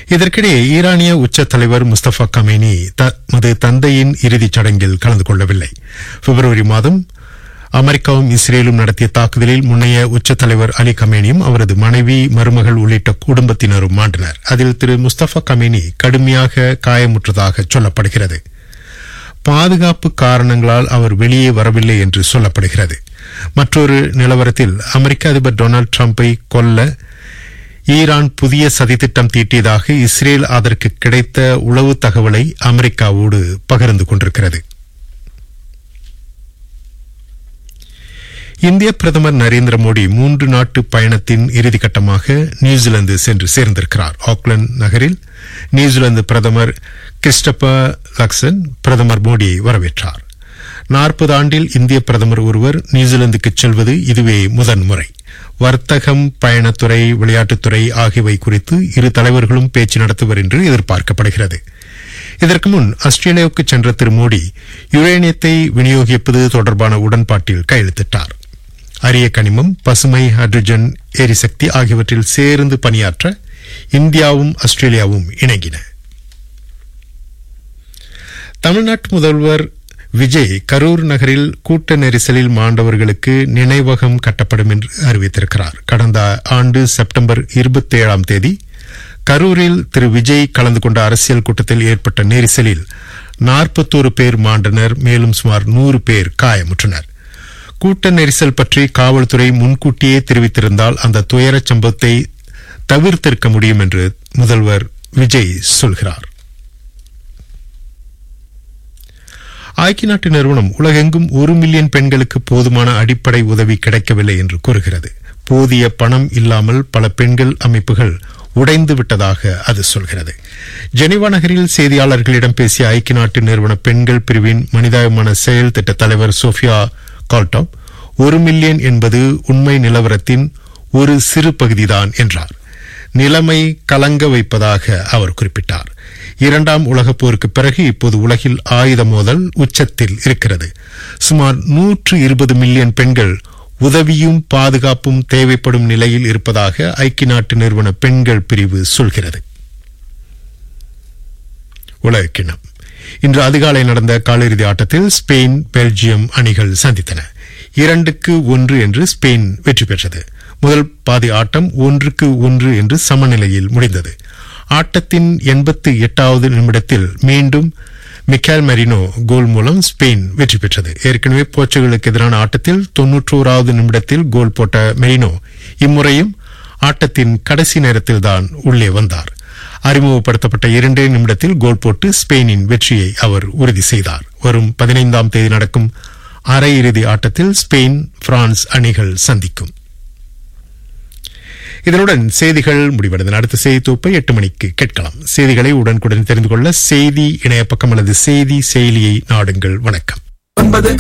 இதற்கிடையே ஈரானிய உச்ச தலைவர் முஸ்தபா கமேனி தமது தந்தையின் இறுதிச் சடங்கில் கலந்து கொள்ளவில்லை பிப்ரவரி மாதம் அமெரிக்காவும் இஸ்ரேலும் நடத்திய தாக்குதலில் முன்னைய உச்ச தலைவர் அலி கமேனியும் அவரது மனைவி மருமகள் உள்ளிட்ட குடும்பத்தினரும் மாண்டனர் அதில் திரு முஸ்தபா கமேனி கடுமையாக காயமுற்றதாக சொல்லப்படுகிறது பாதுகாப்பு காரணங்களால் அவர் வெளியே வரவில்லை என்று சொல்லப்படுகிறது மற்றொரு நிலவரத்தில் அமெரிக்க அதிபர் டொனால்டு டிரம்பை கொல்ல ஈரான் புதிய சதித்திட்டம் தீட்டியதாக இஸ்ரேல் அதற்கு கிடைத்த உளவு தகவலை அமெரிக்காவோடு பகிர்ந்து கொண்டிருக்கிறது இந்திய பிரதமர் நரேந்திர மோடி மூன்று நாட்டு பயணத்தின் இறுதிக்கட்டமாக நியூசிலாந்து சென்று சேர்ந்திருக்கிறார் ஆக்லாந்து நகரில் நியூசிலாந்து பிரதமர் கிறிஸ்டபர் லக்சன் பிரதமர் மோடியை வரவேற்றார் நாற்பது ஆண்டில் இந்திய பிரதமர் ஒருவர் நியூசிலாந்துக்கு செல்வது இதுவே முதன்முறை வர்த்தகம் பயணத்துறை விளையாட்டுத்துறை ஆகியவை குறித்து இரு தலைவர்களும் பேச்சு நடத்துவர் என்று எதிர்பார்க்கப்படுகிறது இதற்கு முன் ஆஸ்திரேலியாவுக்கு சென்ற திரு மோடி யுரேனியத்தை விநியோகிப்பது தொடர்பான உடன்பாட்டில் கையெழுத்திட்டார் அரிய கனிமம் பசுமை ஹைட்ரஜன் எரிசக்தி ஆகியவற்றில் சேர்ந்து பணியாற்ற இந்தியாவும் ஆஸ்திரேலியாவும் இணங்கின தமிழ்நாட்டு முதல்வர் விஜய் கரூர் நகரில் கூட்ட நெரிசலில் மாண்டவர்களுக்கு நினைவகம் கட்டப்படும் என்று அறிவித்திருக்கிறார் கடந்த ஆண்டு செப்டம்பர் இருபத்தி ஏழாம் தேதி கரூரில் திரு விஜய் கலந்து கொண்ட அரசியல் கூட்டத்தில் ஏற்பட்ட நெரிசலில் நாற்பத்தோரு பேர் மாண்டனர் மேலும் சுமார் நூறு பேர் காயமுற்றனர் கூட்ட நெரிசல் பற்றி காவல்துறை முன்கூட்டியே தெரிவித்திருந்தால் அந்த துயரச் சம்பவத்தை தவிர்த்திருக்க முடியும் என்று முதல்வர் விஜய் சொல்கிறார் ஐக்கிய நாட்டு நிறுவனம் உலகெங்கும் ஒரு மில்லியன் பெண்களுக்கு போதுமான அடிப்படை உதவி கிடைக்கவில்லை என்று கூறுகிறது போதிய பணம் இல்லாமல் பல பெண்கள் அமைப்புகள் உடைந்து விட்டதாக அது சொல்கிறது ஜெனிவா நகரில் செய்தியாளர்களிடம் பேசிய ஐக்கிய நாட்டு நிறுவன பெண்கள் பிரிவின் மனிதாபிமான செயல் திட்ட தலைவர் சோஃபியா கால்டாப் ஒரு மில்லியன் என்பது உண்மை நிலவரத்தின் ஒரு சிறு பகுதிதான் என்றார் நிலைமை கலங்க வைப்பதாக அவர் குறிப்பிட்டார் இரண்டாம் உலகப் போருக்கு பிறகு இப்போது உலகில் ஆயுத மோதல் உச்சத்தில் இருக்கிறது சுமார் நூற்று இருபது மில்லியன் பெண்கள் உதவியும் பாதுகாப்பும் தேவைப்படும் நிலையில் இருப்பதாக ஐக்கிய நாட்டு நிறுவன பெண்கள் பிரிவு சொல்கிறது உலகக்கிணம் இன்று அதிகாலை நடந்த காலிறுதி ஆட்டத்தில் ஸ்பெயின் பெல்ஜியம் அணிகள் சந்தித்தன இரண்டுக்கு ஒன்று என்று ஸ்பெயின் வெற்றி பெற்றது முதல் பாதி ஆட்டம் ஒன்றுக்கு ஒன்று என்று சமநிலையில் முடிந்தது ஆட்டத்தின் எண்பத்தி எட்டாவது நிமிடத்தில் மீண்டும் மிக்கேல் மெரினோ கோல் மூலம் ஸ்பெயின் வெற்றி பெற்றது ஏற்கனவே போர்ச்சுகலுக்கு எதிரான ஆட்டத்தில் தொன்னூற்றோராவது நிமிடத்தில் கோல் போட்ட மெரினோ இம்முறையும் ஆட்டத்தின் கடைசி நேரத்தில்தான் உள்ளே வந்தார் அறிமுகப்படுத்தப்பட்ட இரண்டே நிமிடத்தில் கோல் போட்டு ஸ்பெயினின் வெற்றியை அவர் உறுதி செய்தார் வரும் பதினைந்தாம் தேதி நடக்கும் அரையிறுதி ஆட்டத்தில் ஸ்பெயின் பிரான்ஸ் அணிகள் சந்திக்கும் இதனுடன் செய்திகள் முடிவடைந்தன அடுத்த செய்தி தொகுப்பை எட்டு மணிக்கு கேட்கலாம் செய்திகளை உடனுக்குடன் தெரிந்து கொள்ள செய்தி இணைய பக்கம் அல்லது செய்தி செயலியை நாடுங்கள் வணக்கம் ஒன்பது